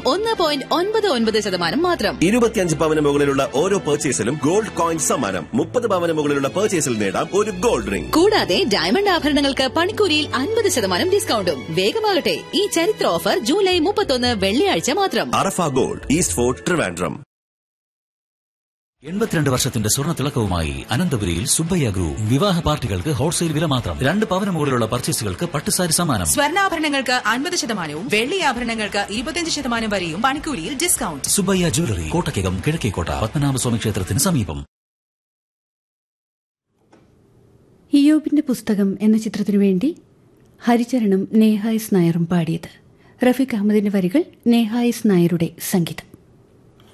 ഒന്ന് പോയിന്റ് ഒൻപത് ഒൻപത് ശതമാനം മാത്രം ഇരുപത്തിയഞ്ച് പവന് മുകളിലുള്ള ഓരോ പർച്ചേസിലും ഗോൾഡ് കോയിൻ സമ്മാനം മുപ്പത് പവന് മുകളിലുള്ള പർച്ചേസിൽ നേടാം ഒരു ഗോൾഡ് റിംഗ് കൂടാതെ ഡയമണ്ട് ആഭരണങ്ങൾക്ക് പണിക്കൂലിയിൽ അൻപത് ശതമാനം ഡിസ്കൗണ്ടും വേഗമാകട്ടെ ഈ ചരിത്ര ഓഫർ ജൂലൈ മുപ്പത്തൊന്ന് വെള്ളിയാഴ്ച മാത്രം Arafa Gold East Fort Trivandrum എൺപത്തിരണ്ട് വർഷത്തിന്റെ സ്വർണ്ണ തിളക്കവുമായി അനന്തപുരിയിൽ സുബ്ബയ്യ ഗ്രൂപ്പ് വിവാഹ പാർട്ടികൾക്ക് ഹോൾസെയിൽ വില മാത്രം രണ്ട് പവന് മുകളിലുള്ള പർച്ചേസുകൾക്ക് പട്ടുസാരി സമ്മാനം സ്വർണ്ണാഭരണങ്ങൾക്ക് അൻപത് ശതമാനവും വെള്ളി ആഭരണങ്ങൾക്ക് ഇരുപത്തിയഞ്ച് ശതമാനം വരെയും പണിക്കൂലിയിൽ ഡിസ്കൗണ്ട് സുബ്ബയ്യ ജ്വല്ലറി കോട്ടയ്ക്കകം കിഴക്കേക്കോട്ട പത്മനാഭസ്വാമി ക്ഷേത്രത്തിന് സമീപം ഇയോബിന്റെ പുസ്തകം എന്ന ചിത്രത്തിനു വേണ്ടി ഹരിചരണം നേഹായിസ് നായറും പാടിയത് റഫീഖ് അഹമ്മദിന്റെ വരികൾ നേഹായിസ് നായരുടെ സംഗീതം